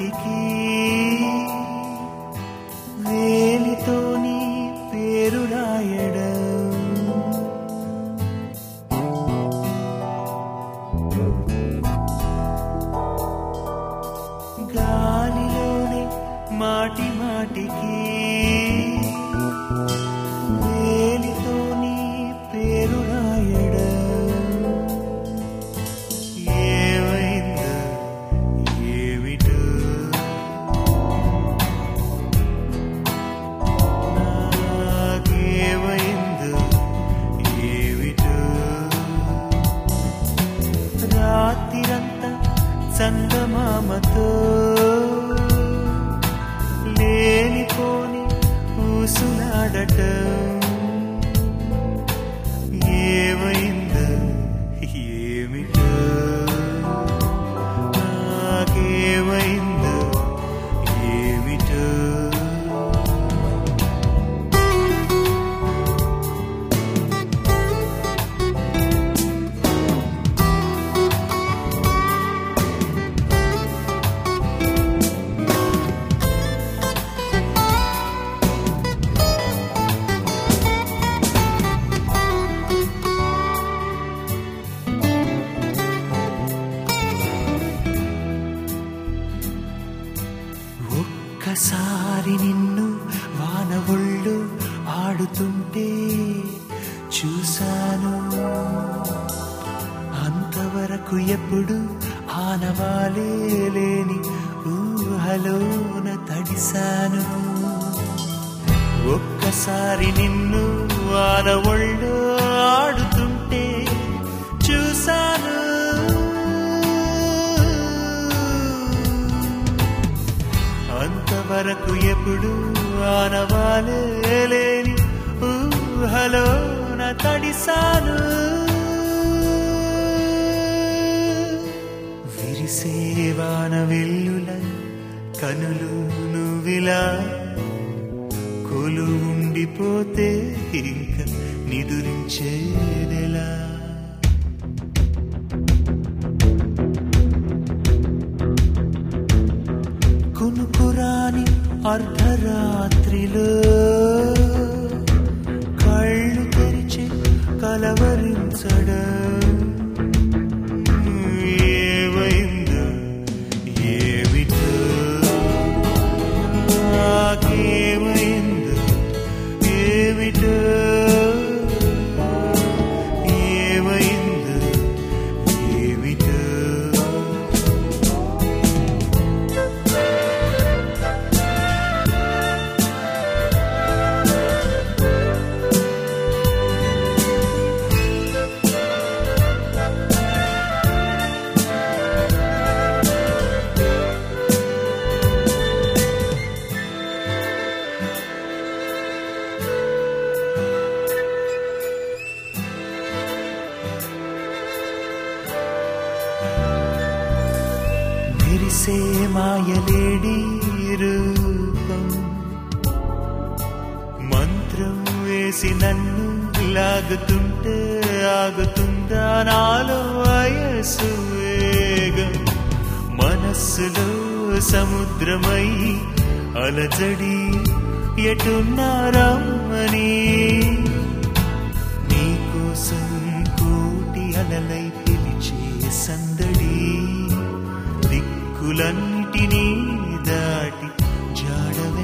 మాటికి వేలితో నీ పేరు రాయడం గాలిలోనే మాటి మాటికి వేలితో నీ పేరు రాయడం ఏమైందో ఏమిటో నాకేమైందో ఏమిటో రాత్రిరంతా చందమామతో లేనిపోని ఊసులాడటం ఏమైందో ఏమిటో నాకేమైందో ఏమిటో ఒక్కసారి నిన్ను వాన ఒళ్ళు ఆడుతుంటే చూశాను అంతవరకు ఎప్పుడు ఆనవాలే లేని ఊహలోన తడిశాను ఒక్కసారి నిన్ను వాన ఒళ్ళు ఆడుతుంటే చూశాను అంతవరకు ఎప్పుడు ఆనవాలే లేని ఊహలోన తడిసాను విరిసేవాన వెల్లుల కనులు నువ్విలా కొలు ఉండిపోతే ఇంక నిదురించేదెలా కునుకురాని అర్ధరాత్రిలో కళ్ళు తెరిచి కలవరించడం ఏమైందో ఏమిటో నాకేమైందో ఏమిటో ఏమైందో ఏమిటో మెరిసే మాయలేడి రూపం మంత్రం వేసి నన్ను లాగుతుంటే ఆగుతుందా నాలో వయసు వేగం మనస్సులో సముద్రమై అలజడి ఎటున్నారమ్మని నీకోసం కోటి అలలై పిలిచే సందడి దిక్కులన్నిటినీ దాటి జాడ